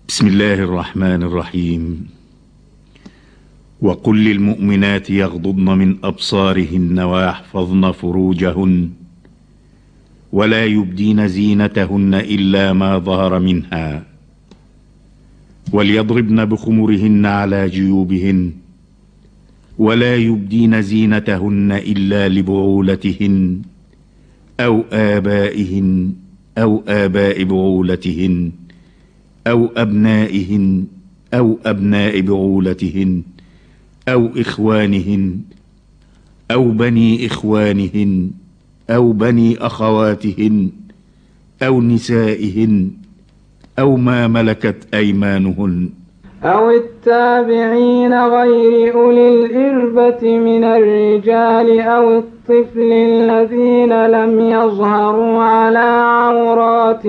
بسم الله الرحمن الرحيم وقل للمؤمنات يغضضن من ابصارهن ويحفظن فروجهن ولا يبدين زينتهن الا ما ظهر منها وليضربن بخمرهن على جيوبهن ولا يبدين زينتهن الا لبعولتهن او ابائهن او اباء بعولتهن او ابنائهن او ابناء بعولتهن او اخوانهن او بني اخوانهن او بني اخواتهن او نسائهن او ما ملكت ايمانهن أو التابعين غير أولي الإربة من الرجال أو الطفل الذين لم يظهروا على عورات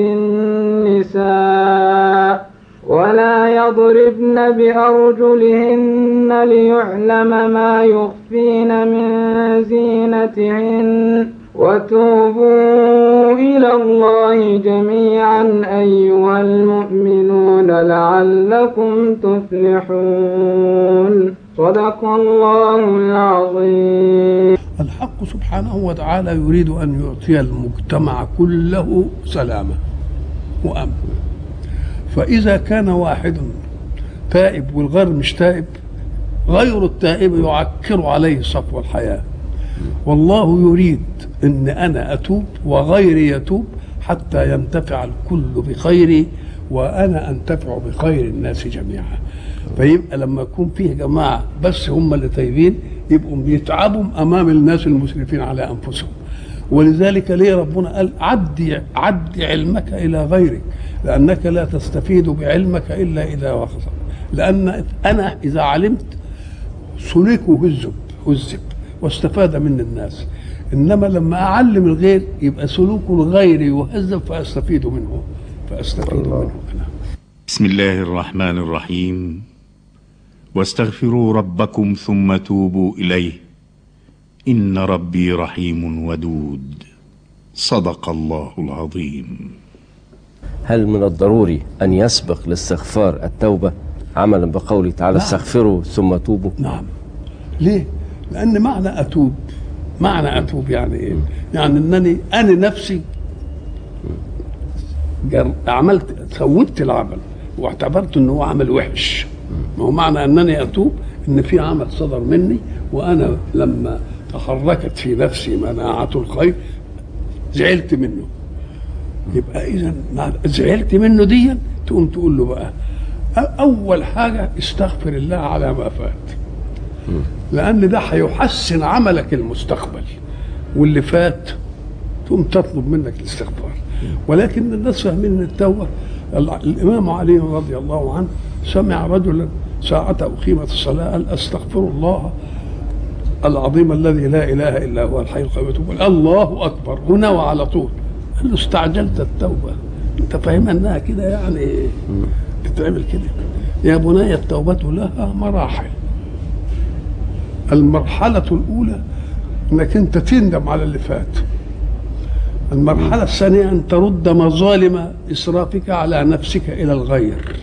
النساء ولا يضربن بأرجلهن ليعلم ما يخفين من زينتهن وتوبوا إلى الله جميعا أيها المؤمنون لعلكم تفلحون صدق الله العظيم الحق سبحانه وتعالى يريد أن يعطي المجتمع كله سلامة وأمن فإذا كان واحد تائب والغير مش تائب غير التائب يعكر عليه صفو الحياة والله يريد ان انا اتوب وغيري يتوب حتى ينتفع الكل بخيري وانا انتفع بخير الناس جميعا فيبقى لما يكون فيه جماعه بس هم اللي تايبين يبقوا بيتعبوا امام الناس المسرفين على انفسهم ولذلك ليه ربنا قال عدي عدي علمك الى غيرك لانك لا تستفيد بعلمك الا اذا وخص لان انا اذا علمت سلكه هزب هزب واستفاد من الناس انما لما اعلم الغير يبقى سلوك الغير يهذب فاستفيد منه فاستفيد منه انا بسم الله الرحمن الرحيم واستغفروا ربكم ثم توبوا اليه ان ربي رحيم ودود صدق الله العظيم هل من الضروري أن يسبق الاستغفار التوبة عملا بقوله تعالى نعم. استغفروا ثم توبوا نعم ليه؟ لأن معنى أتوب معنى أتوب يعني إيه؟ يعني أنني أنا نفسي جر... عملت سويت العمل واعتبرت أنه هو عمل وحش ما هو معنى أنني أتوب أن في عمل صدر مني وأنا لما تحركت في نفسي مناعة الخير زعلت منه يبقى إذا مع- زعلت منه دي تقوم تقول له بقى أ- أول حاجة استغفر الله على ما فات لان ده هيحسن عملك المستقبل واللي فات تقوم تطلب منك الاستغفار ولكن الناس فاهمين ان التوبه ال- الامام علي رضي الله عنه سمع رجلا ساعة أقيمت الصلاة قال أستغفر الله العظيم الذي لا إله إلا هو الحي القيوم يتوب إليه. الله أكبر هنا وعلى طول قال له استعجلت التوبة أنت فاهم أنها كده يعني تتعمل كده يا بني التوبة لها مراحل المرحلة الأولى أنك أنت تندم على اللي فات المرحلة الثانية أن ترد مظالم إسرافك على نفسك إلى الغير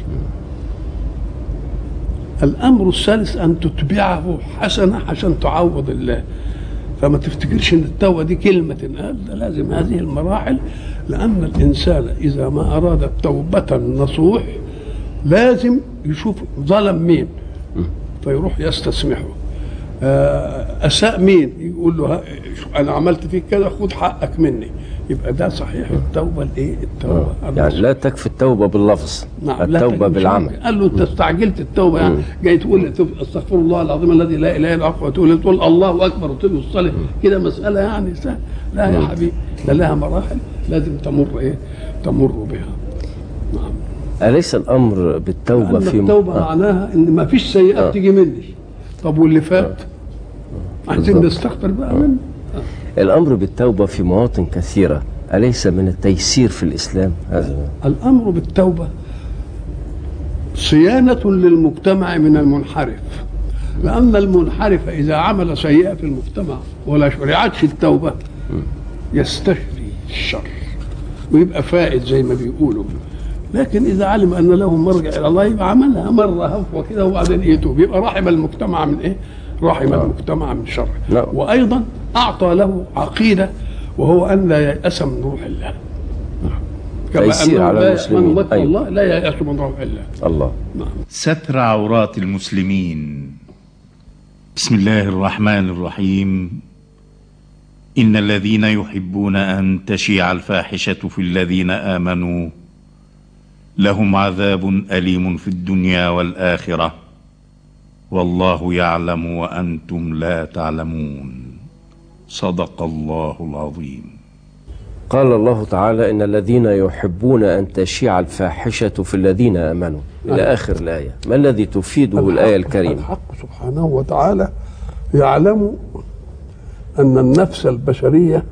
الأمر الثالث أن تتبعه حسنة عشان تعوض الله فما تفتكرش ان التوبه دي كلمه تنقال ده لازم هذه المراحل لان الانسان اذا ما اراد توبه نصوح لازم يشوف ظلم مين فيروح يستسمحه آه، اساء مين يقول له ها- شوف انا عملت فيك كذا خد حقك مني يبقى ده صحيح التوبه الايه التوبه يعني النصوح. لا تكفي التوبة باللفظ نعم لا التوبة تجد بالعمل شيء. قال له انت استعجلت التوبه يعني جاي تقول لي استغفر الله العظيم الذي لا اله الا هو وتقول تقول الله اكبر وتقول الصلاه كده مساله يعني سهل لا يا حبيبي ده لها مراحل لازم تمر ايه تمر بها نعم أليس الأمر بالتوبة لأن في التوبه آه. معناها ان ما فيش سيئات آه. تيجي مني طب واللي فات عايزين بالضبط. نستغفر بقى منه الأمر بالتوبة في مواطن كثيرة أليس من التيسير في الإسلام هذا الامر بالتوبه صيانه للمجتمع من المنحرف لان المنحرف اذا عمل سيئه في المجتمع ولا شرعتش التوبه يستشري الشر ويبقى فائد زي ما بيقولوا لكن اذا علم ان له مرجع الى الله يبقى عملها مره هفوه كده وبعدين يتوب يبقى رحم المجتمع من ايه؟ رحم المجتمع من شره نعم. وايضا اعطى له عقيده وهو ان لا ييأس من روح الله فيسير أنه على لا- المسلمين. من مكر أيوة. الله لا ييأس من روح الله الله ستر عورات المسلمين بسم الله الرحمن الرحيم ان الذين يحبون ان تشيع الفاحشه في الذين امنوا لهم عذاب اليم في الدنيا والاخره والله يعلم وانتم لا تعلمون صدق الله العظيم قال الله تعالى إن الذين يحبون أن تشيع الفاحشة في الذين آمنوا إلى آخر الآية ما الذي تفيده الآية الحق- الكريمة الحق سبحانه وتعالى يعلم ان النفس البشريه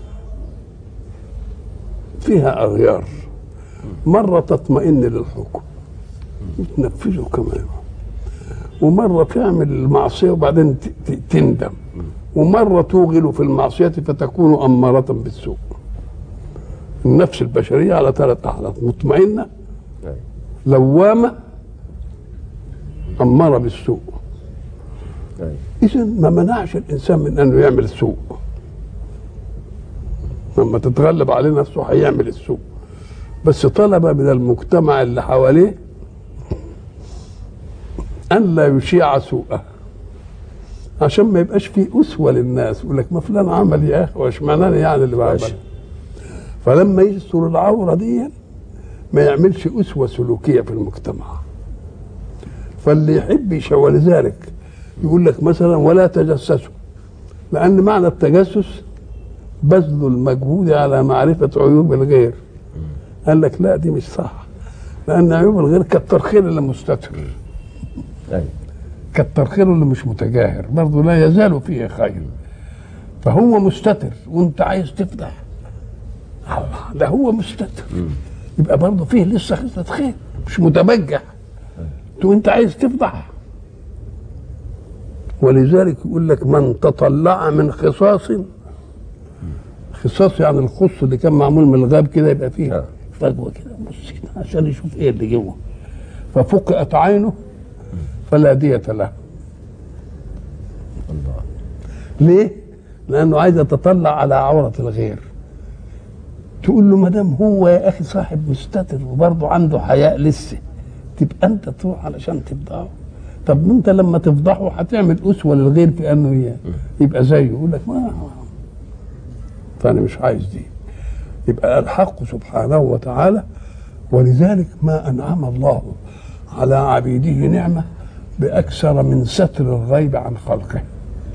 فيها اغيار مره تطمئن للحكم وتنفذه كما يرى ومره تعمل المعصيه وبعدين ت- ت- تندم ومره توغل في المعصيه فتكون اماره بالسوء النفس البشريه على ثلاث احداث مطمئنه أيوة. لوامه اماره بالسوء أيوة. اذا ما منعش الانسان من انه يعمل السوء لما تتغلب عليه نفسه هيعمل السوء بس طلب من المجتمع اللي حواليه ان لا يشيع سوءه عشان ما يبقاش فيه اسوه للناس يقول لك ما فلان عمل يا اخي واش معناني يعني اللي بعمل ماشي. فلما يستر العوره دي ما يعملش اسوه سلوكيه في المجتمع فاللي يحب يشوى ولذلك يقول لك مثلا ولا تجسسوا لان معنى التجسس بذل المجهود على معرفه عيوب الغير قال لك لا دي مش صح لان عيوب الغير كتر خير اللي مستتر أيوة. كتر خيره اللي مش متجاهر برضه لا يزال فيه خير فهو مستتر وانت عايز تفضح الله ده هو مستتر يبقى برضه فيه لسه خصلة خير مش متبجح تو انت عايز تفضح ولذلك يقول لك من تطلع من خصاص خصاص يعني الخص اللي كان معمول من الغاب كده يبقى فيه آه. فجوه كده بص كده عشان يشوف ايه اللي جوه ففقئت عينه فلا دية له الله ليه؟ لأنه عايز يتطلع على عورة الغير تقول له ما دام هو يا أخي صاحب مستتر وبرضه عنده حياء لسه تبقى أنت تروح علشان تفضحه طب ما أنت لما تفضحه هتعمل أسوة للغير في أنه ي- يبقى زيه يقول لك ما فأنا مش عايز دي يبقى الحق سبحانه وتعالى ولذلك ما أنعم الله على عبيده نعمة بأكثر من ستر الغيب عن خلقه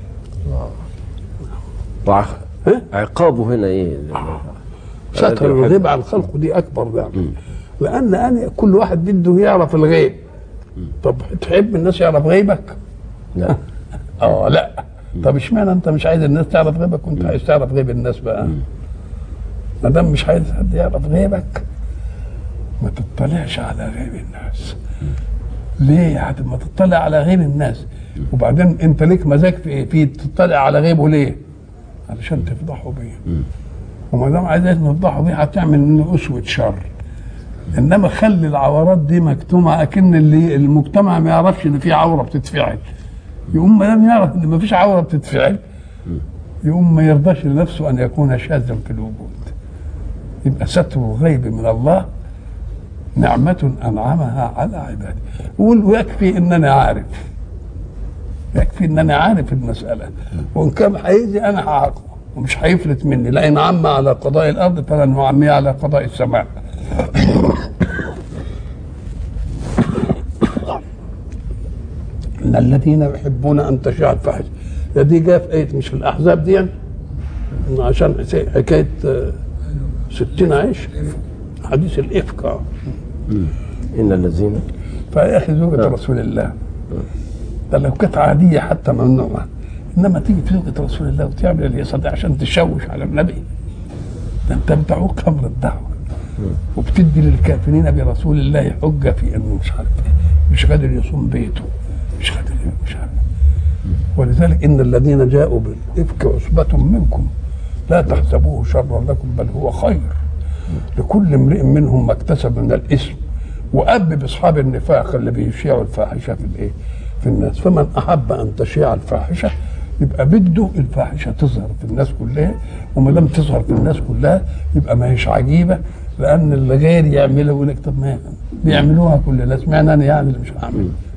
وعق- ها؟ عقابه هنا إيه ستر الغيب عن خلقه دي اكبر نعمه لان انا كل واحد بده يعرف الغيب طب تحب الناس يعرف غيبك لا اه لا طب اشمعنى انت مش عايز الناس تعرف غيبك وانت عايز تعرف غيب الناس بقى ما دام مش عايز حد يعرف غيبك ما تطلعش على غيب الناس ليه يعني ما تطلع على غيب الناس وبعدين انت ليك مزاج في ايه في تطلع على غيبه ليه علشان تفضحه بيه وما دام عايز تفضحه بيه هتعمل منه اسوه شر انما خلي العورات دي مكتومه اكن اللي المجتمع ما يعرفش ان في عوره بتتفعل يقوم ما دام يعرف ان ما فيش عوره بتتفعل يقوم ما يرضاش لنفسه ان يكون شاذا في الوجود يبقى ستر الغيب من الله نعمة أنعمها على عباده يقول ويكفي إنني عارف يكفي إنني عارف المسألة وإن كان هيجي أنا هعاقبه ومش هيفلت مني لئن عم على قضاء الأرض فلن نعميه على قضاء السماء إن الذين يحبون أن تشاع الفاحشة ده دي جاء في آية مش في الأحزاب دي يعني إنه عشان حكاية آه، ستين عيش حديث الإفك آه. إن الذين فيا اخي زوجة نعم. رسول الله ده لو كانت عادية حتى ممنوعة انما تيجي في زوجة رسول الله وتعمل الهيصة دي عشان تشوش على النبي ده انت بتعوق امر الدعوة وبتدي للكافرين برسول الله حجة في انه مش عارف ايه مش قادر يصوم بيته مش قادر مش عارف ولذلك ان الذين جاءوا بالافك عصبة منكم لا تحسبوه شرا لكم بل هو خير لكل امرئ منهم ما اكتسب من الاثم وأب باصحاب النفاق اللي بيشيعوا الفاحشه في الايه؟ في الناس فمن احب ان تشيع الفاحشه يبقى بده الفاحشه تظهر في الناس كلها وما دام تظهر في الناس كلها يبقى ما هيش عجيبه لان اللي غير يعملها يقول لك طب ما بيعملوها كل الناس معنى انا يعني اللي مش هعملها